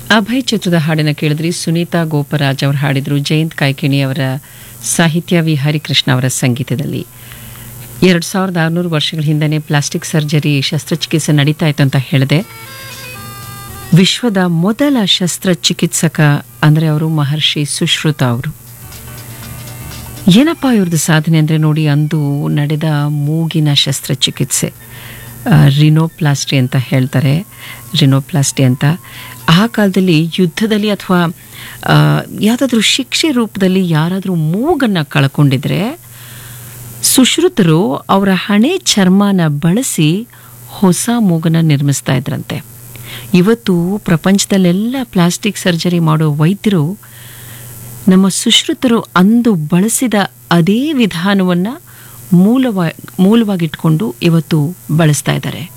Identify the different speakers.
Speaker 1: ಅಭಯ್ ಚಿತ್ರದ ಹಾಡನ್ನು ಕೇಳಿದ್ರಿ ಸುನೀತಾ ಗೋಪರಾಜ್ ಅವರು ಹಾಡಿದ್ರು ಜಯಂತ್ ಕಾಯ್ಕಿಣಿ ಅವರ ಸಾಹಿತ್ಯ ವಿ ಹರಿಕೃಷ್ಣ ಅವರ ಸಂಗೀತದಲ್ಲಿ ಎರಡು ಸಾವಿರದ ಆರುನೂರು ವರ್ಷಗಳ ಹಿಂದೆನೇ ಪ್ಲಾಸ್ಟಿಕ್ ಸರ್ಜರಿ ಶಸ್ತ್ರಚಿಕಿತ್ಸೆ ನಡೀತಾ ಇತ್ತು ಅಂತ ಹೇಳಿದೆ ವಿಶ್ವದ ಮೊದಲ ಶಸ್ತ್ರಚಿಕಿತ್ಸಕ ಅಂದರೆ ಅವರು ಮಹರ್ಷಿ ಸುಶ್ರುತ ಅವರು ಏನಪ್ಪ ಇವ್ರದ್ದು ಸಾಧನೆ ಅಂದರೆ ನೋಡಿ ಅಂದು ನಡೆದ ಮೂಗಿನ ಶಸ್ತ್ರಚಿಕಿತ್ಸೆ ಆ, ರಿನೋಪ್ಲಾಸ್ಟಿ ಅಂತ ಹೇಳ್ತಾರೆ ರಿನೋಪ್ಲಾಸ್ಟಿ ಅಂತ ಆ ಕಾಲದಲ್ಲಿ ಯುದ್ಧದಲ್ಲಿ ಅಥವಾ ಯಾವುದಾದ್ರೂ ಶಿಕ್ಷೆ ರೂಪದಲ್ಲಿ ಯಾರಾದರೂ ಮೂಗನ್ನು ಕಳ್ಕೊಂಡಿದ್ರೆ ಸುಶ್ರುತರು ಅವರ ಹಣೆ ಚರ್ಮನ ಬಳಸಿ ಹೊಸ ಮೂಗನ್ನು ನಿರ್ಮಿಸ್ತಾ ಇದ್ರಂತೆ ಇವತ್ತು ಪ್ರಪಂಚದಲ್ಲೆಲ್ಲ ಪ್ಲಾಸ್ಟಿಕ್ ಸರ್ಜರಿ ಮಾಡೋ ವೈದ್ಯರು ನಮ್ಮ ಸುಶ್ರುತರು ಅಂದು ಬಳಸಿದ ಅದೇ ವಿಧಾನವನ್ನು ಮೂಲವ ಮೂಲವಾಗಿಟ್ಕೊಂಡು ಇವತ್ತು ಬಳಸ್ತಾ ಇದ್ದಾರೆ